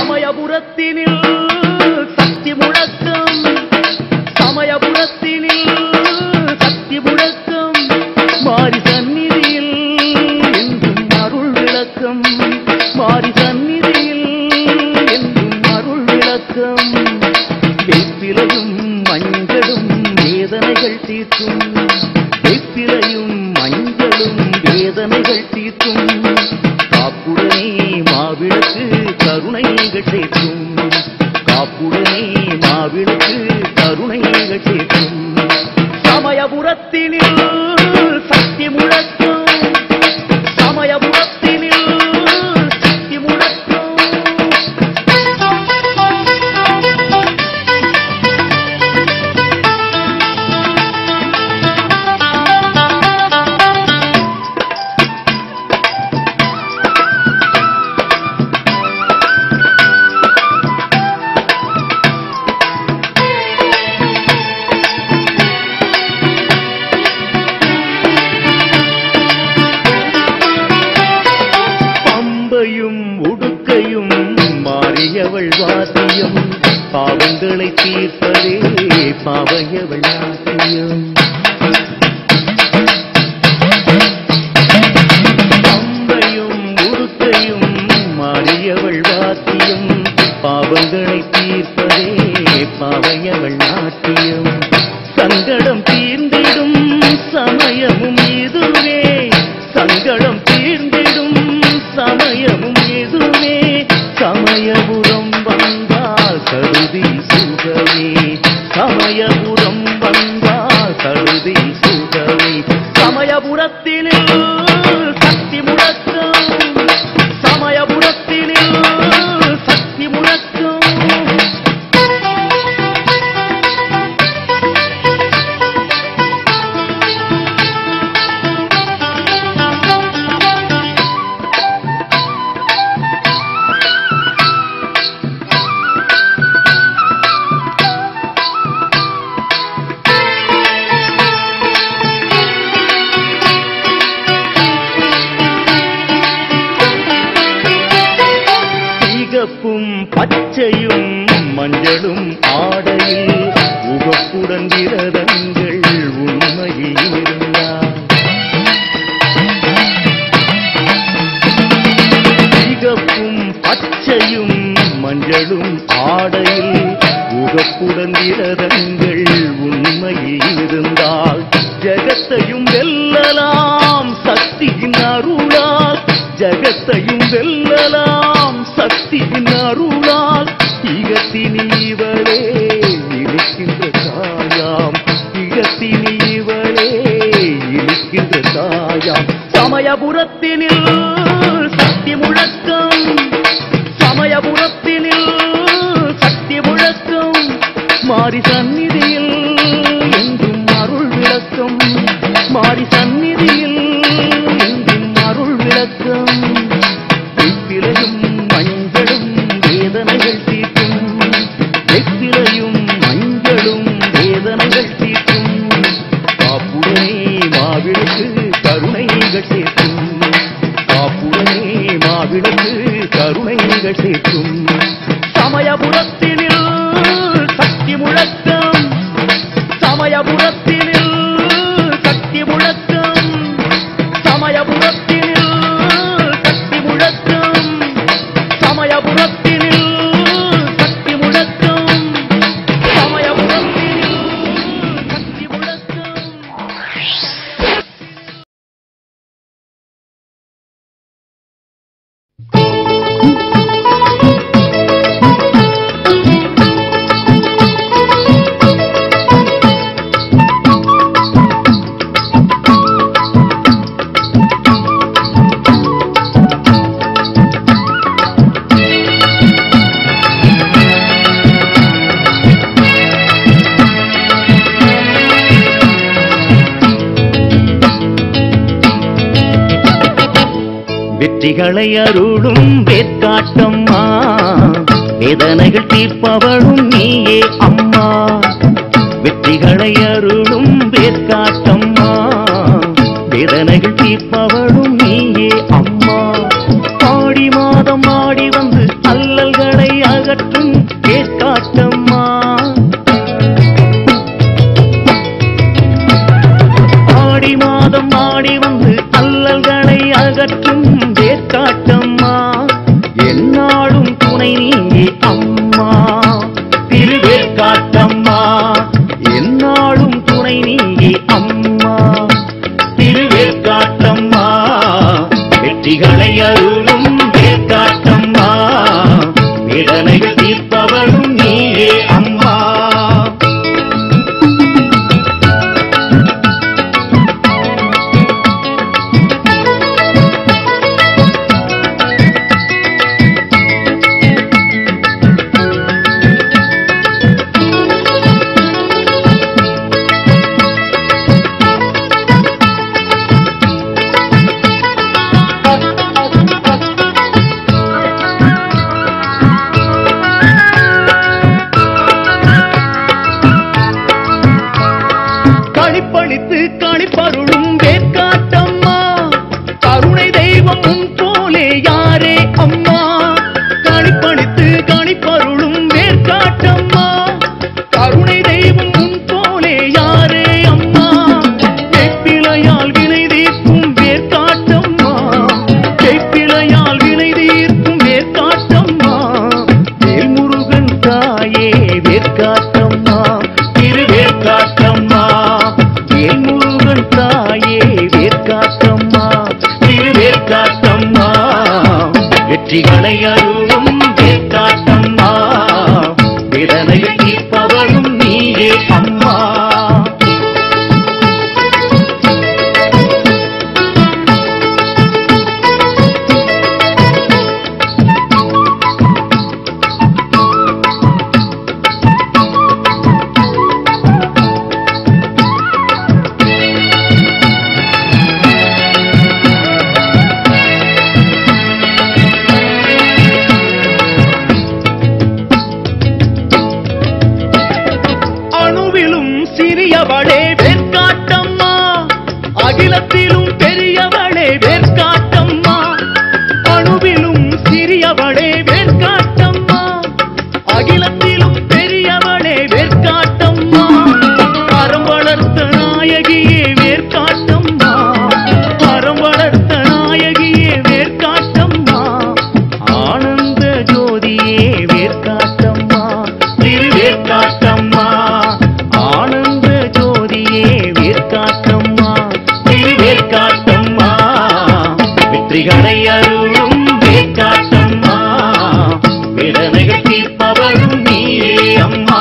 சமயபுரத்தினில் சக்தி முழக்கம் சமயபுரத்தினில் சக்தி முழக்கம் மாறி சந்நிதியில் என்றும் அருள் விளக்கம் மாறி சந்நிதியில் என்றும் அருள் விளக்கம் வெப்பிலையும் மஞ்சளும் வேதனைகள் தீர்க்கும் வெப்பிலையும் மஞ்சளும் வேதனைகள் தீர்க்கும் காப்புடனே மாவிளக்கு கருணைகள் சேர்க்கும் காப்புடனே மாவிளக்கு கருணைகள் சேர்க்கும் சமயபுரத்தினில் சக்தி முழக்கம் சமயபுரத்தினில் சக்தி முழக்கம் பம்பையும் உடுக்கையும் மாறியவள் வாத்தியம் பாவங்களை தீர்ப்பதே பாவையவள் நாட்டியம் பம்பையும் உடுக்கையும் மாறியவள் வாத்தியம் பாவங்களை தீர்ப்பதே பாவையவள் நாட்டியம் சங்கடம் தீர்ந்திடும் சமயமும் இதுவே சங்கடம் தீர்ந்திடும் சமயமும் இதுவே சமயபுரம் வந்தால் கருதி சுகமே சமயபுரம் வந்தால் கருதி சுகமே சமயபுரத்தினில் சக்தி முழக்கம் சமயபுரத்தினில் சக்தி முழக்கம் சிகப்பும் பச்சையும் மஞ்சளும் ஆடையில் உகப்புடன் விரதங்கள் உண்மையில் இருந்தார் சிகப்பும் பச்சையும் மஞ்சளும் ஆடையில் உகப்புடன் விரதங்கள் உண்மையில் இருந்தால் ஜகத்தையும் வெல்லலாம் சக்தியின் அருளால் ஜகத்தையும் வெல்லலாம் சக்தியின் அருளால் இகத்தினீவளே இழுக்கின்ற தாயாம் இகத்தினீவளே இழுக்கின்ற தாயாம் சமயபுரத்தினில் சக்தி முழக்கம் சமயபுரத்தினில் சக்தி முழக்கம் மாறி சந்நிதியில் என்றும் அருள் விளக்கம் மாறி சந்நிதியில் என்றும் அருள் விளக்கம் வெப்பிலையும் மஞ்சளும் வேதனைகள் தீர்க்கும் வெப்பிலையும் மஞ்சளும் வேதனைகள் தீர்க்கும் காப்புடனே மாவிளக்கு கருணைகள் சேர்க்கும் காப்புடனே மாவிளக்கு கருணைகள் சேர்க்கும் சமயபுரத்தினில் சக்தி முழக்கம் சமயபுரத்தினில் சக்தி முழக்கம் சமயபுரத்தினில் சக்தி முழக்கம் சமயபுரத்தினில் சக்தி முழக்கம் சமயபுரத்தினில் சக்தி முழக்கம் வெற்றிகளை அருளும் வேற்காட்டம்மா வேதனைகள் தீர்ப்பவளும் நீயே அம்மா வெற்றிகளை அருளும் வேற்காட்டம்மா வேதனைகள் தீர்ப்பவளும் நீயே அம்மா ஆடி மாதம் ஆடி வந்து அல்லல்களை அகற்றும் வேற்காட்டம்மா என்னாலும் துணை நீயே அம்மா திருவேற்காட்டம்மா என்னாலும் துணை நீயே அம்மா திருவேற்காட்டம்மா வெற்றிகளை அருளும் வேற்காட்டம்மா வேதனைகள் தீர்ப்பவளும் நீயே அம்மா களிப்பளித்து களிப்பருளும் வேற்காட்டம்மா கருணை தெய்வம் உன் போலே யாரே அம்மா களிப்பளித்து களிப்பருளும் வேற்காட்டம்மா கருணை தெய்வம் உன் போலே யாரே அம்மா கைப்பிழையால் வினை தீர்க்கும் வேற்காட்டம்மா கைப்பிழையால் வினை தீர்க்கும் வேற்காட்டம்மா வேல்முருகன் தாயே வேற்காட்டம்மா திருவேற்காட்டம்மா வேல்முருகன் தாயே வேற்காட்டம்மா திருவேற்காட்டம்மா வெற்றிகளை அருளும் வேற்காட்டம்மா விடனைகள் தீர்ப்பவளும் நீயே அம்மா அணுவிலும் சிறியவளே வேற்காட்டம்மா அகிலத்திலும் பெரியவளே வேற்காட்டம்மா அணுவிலும் சிறியவளே வேற்காட்டம்மா அகிலத்திலும் பெரியவளே வேற்காட்டம்மா அறம் வளர்த்த நாயகியே வேற்காட்டம்மா அறம் வளர்த்த நாயகியே வேற்காட்டம்மா ஆனந்த ஜோதியே வேற்காட்டம்மா திருவேற்காட்டம்மா ஆனந்த ஜோதியே வேற்காட்டம்மா திருவேற்காட்டம்மா வெற்றிகளை அருளும் வேற்காட்டம்மா விடனைகள் தீர்ப்பவரும் நீயே அம்மா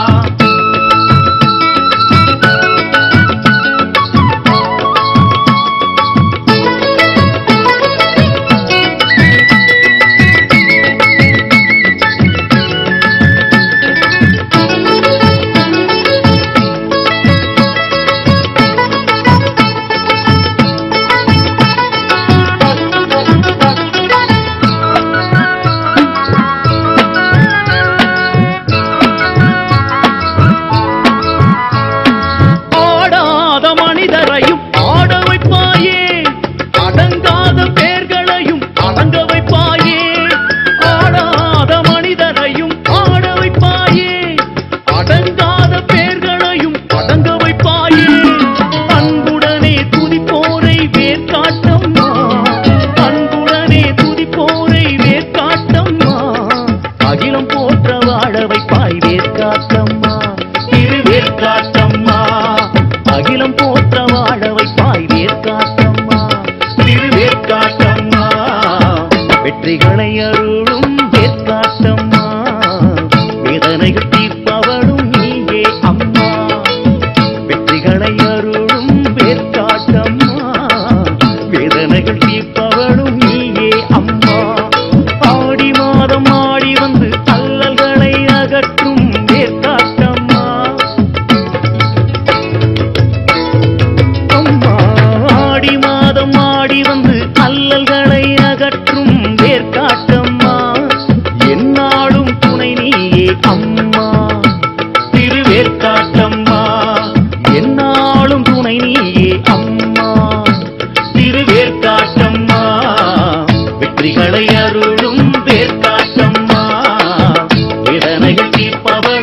ஆடாத மனிதரையும் ஆட வைப்பாயே அடங்காத பேர்களையும் அடங்க வைப்பாயே ஆடாத மனிதரையும் ஆட வைப்பாயே அடங்காத பேர்களையும் அடங்க வைப்பாயே அன்புடனே துதிப்போரை வேற்காட்டம்மா அன்புடனே துதிப்போரை வேற்காட்டம்மா அகிலம் போற்ற வாழ வைப்பாய் வேற்காட்டம்மா திருவேற்காட்டம்மா அகிலம் போற்ற வாழ வைப்பாய் வேற்காட்டம்மா திருவேற்காட்டம்மா வெற்றிகளை அருளும் வேற்காட்டம்மா வேதனைகள் தீர்ப்பவளும் நீயே அம்மா வெற்றிகளை அருளும் வேற்காட்டம்மா வேதனைகள் தீர்ப்பவளும் நீயே அம்மா ஆடி மாதம் ஆடி வந்து அல்லல்களை அகற்றும் வேற்காட்டம்மா அம்மா ஆடி மாதம் ஆடி வந்து அல்லல்களை அகற்றும் வேற்காட்டம்மா என்னாலும் துணை நீயே அம்மா திருவேற்காட்டம்மா என்னாலும் துணை நீயே அம்மா திருவேற்காட்டம்மா வெற்றிகளை அருளும் வேற்காட்டம்மா வேதனைகள் தீர்ப்பவள்